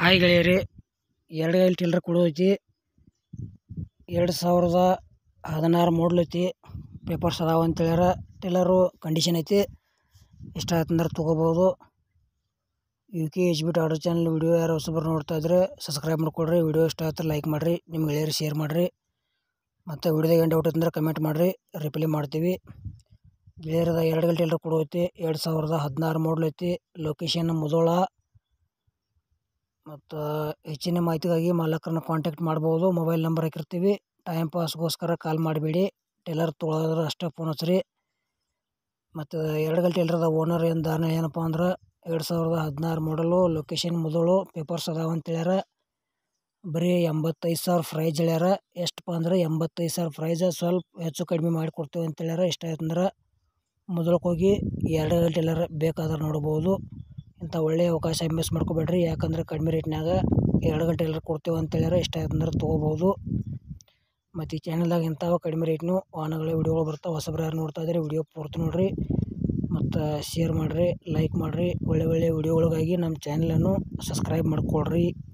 hi ಗೆಳೆಯರಿ ಎರಡು ಗೈಲ್ tiller ಕೊಡೋತಿ ಎರಡು ಸಾವಿರದ ಹದಿನಾರು ಮಾಡಲ್ ಐತಿ ಪೇಪರ್ಸ್ ಅದಾವ ಅಂತ ಹೇಳ್ಯಾರ ಟಿಲ್ಲರು ಕಂಡೀಷನ್ ಐತಿ ಇಷ್ಟ ಆಯ್ತಂದ್ರೆ ತೊಗೋಬೋದು U K H B order channel video ಯಾರು ಹೊಸಬರು ನೋಡ್ತಾ ಇದ್ರೆ ಸಬ್ಸ್ಕ್ರೈಬ್ ಮಾಡ್ಕೊಳ್ರಿ ವಿಡಿಯೋ ಇಷ್ಟ ಆಯ್ತು ಲೈಕ್ ಮಾಡಿರಿ ನಿಮ್ಮ ಗೆಳೆಯರು ಶೇರ್ ಮಾಡಿರಿ ಮತ್ತು ವಿಡಿಯೋದಾಗ ಏನು ಡೌಟ್ ಅಂದ್ರೆ ಕಮೆಂಟ್ ಮಾಡಿರಿ ರಿಪ್ಲೈ ಮಾಡ್ತೀವಿ ಗೆಳೆಯರದ ಎರಡು ಗಂಟೆ ಎಲ್ಲರೂ ಕೊಡೋತಿ ಎರಡು ಸಾವಿರದ ಹದಿನಾರು ಮಾಡಲ್ ಐತಿ ಲೊಕೇಶನ್ ಮುದೋಳ ಮತ್ತು ಹೆಚ್ಚಿನ ಮಾಹಿತಿಗಾಗಿ ಮಾಲಕರನ್ನ ಕಾಂಟ್ಯಾಕ್ಟ್ ಮಾಡ್ಬೋದು ಮೊಬೈಲ್ ನಂಬರ್ ಹಾಕಿರ್ತೀವಿ ಟೈಮ್ ಪಾಸ್ಗೋಸ್ಕರ ಕಾಲ್ ಮಾಡಬೇಡಿ ಟೇಲರ್ ತೊಗೊಳೋದ್ರೆ ಅಷ್ಟೇ ಫೋನ್ ಹಚ್ಚಿರಿ ಮತ್ತು ಎರಡು ಗಂಟೆ ಎಲ್ಲರದ ಓನರ್ ಏನು ದಾನ ಏನಪ್ಪ ಅಂದ್ರೆ ಎರಡು ಸಾವಿರದ ಹದಿನಾರು ಮಾಡಲು ಲೊಕೇಶನ್ ಮುದೋಳು ಪೇಪರ್ಸ್ ಅದಾವ ಅಂತ ಹೇಳ್ಯಾರ ಬರೀ ಎಂಬತ್ತೈದು ಸಾವಿರ ಪ್ರೈಜ್ ಹೇಳ್ಯಾರ ಎಷ್ಟಪ್ಪ ಅಂದ್ರೆ ಎಂಬತ್ತೈದು ಸಾವಿರ ಪ್ರೈಜ ಸ್ವಲ್ಪ ಹೆಚ್ಚು ಕಡಿಮೆ ಮಾಡಿ ಕೊಡ್ತೀವಿ ಅಂತ ಹೇಳ್ಯಾರ ಇಷ್ಟ ಆಯ್ತಂದ್ರೆ ಮೊದಲಕ್ಕೆ ಹೋಗಿ ಎರಡು ಗಂಟೆ ಎಲ್ಲರ ಬೇಕಾದ್ರೆ ನೋಡ್ಬೋದು ಇಂಥ ಒಳ್ಳೆಯ ಅವಕಾಶ ಮಿಸ್ ಮಾಡ್ಕೋಬೇಡ್ರಿ ಯಾಕಂದ್ರೆ ಕಡಿಮೆ ರೇಟ್ನಾಗ ಎರಡು ಗಂಟೆ ಎಲ್ಲರ ಕೊಡ್ತೇವೆ ಅಂತ ಹೇಳ್ಯಾರ ಇಷ್ಟ ಆಯ್ತಂದ್ರೆ ತೊಗೋಬೋದು ಮತ್ತು ಈ ಚಾನಲ್ದಾಗ ಇಂಥವ ಕಡಿಮೆ ರೇಟ್ನು ವಾಹನಗಳ ವಿಡಿಯೋಗಳು ಬರ್ತಾವೆ ಹೊಸಬ್ರು ಯಾರು ನೋಡ್ತಾ ಇದ್ದಾರೆ ವಿಡಿಯೋ ಪೂರ್ತಿ ನೋಡಿರಿ ಮತ್ತು ಶೇರ್ ಮಾಡಿರಿ ಲೈಕ್ ಮಾಡಿರಿ ಒಳ್ಳೆ ಒಳ್ಳೆ ವಿಡಿಯೋಗಳಿಗಾಗಿ ನಮ್ಮ ಚಾನಲನ್ನು ಸಬ್ಸ್ಕ್ರೈಬ್ ಮಾಡ್ಕೊಳ್ರಿ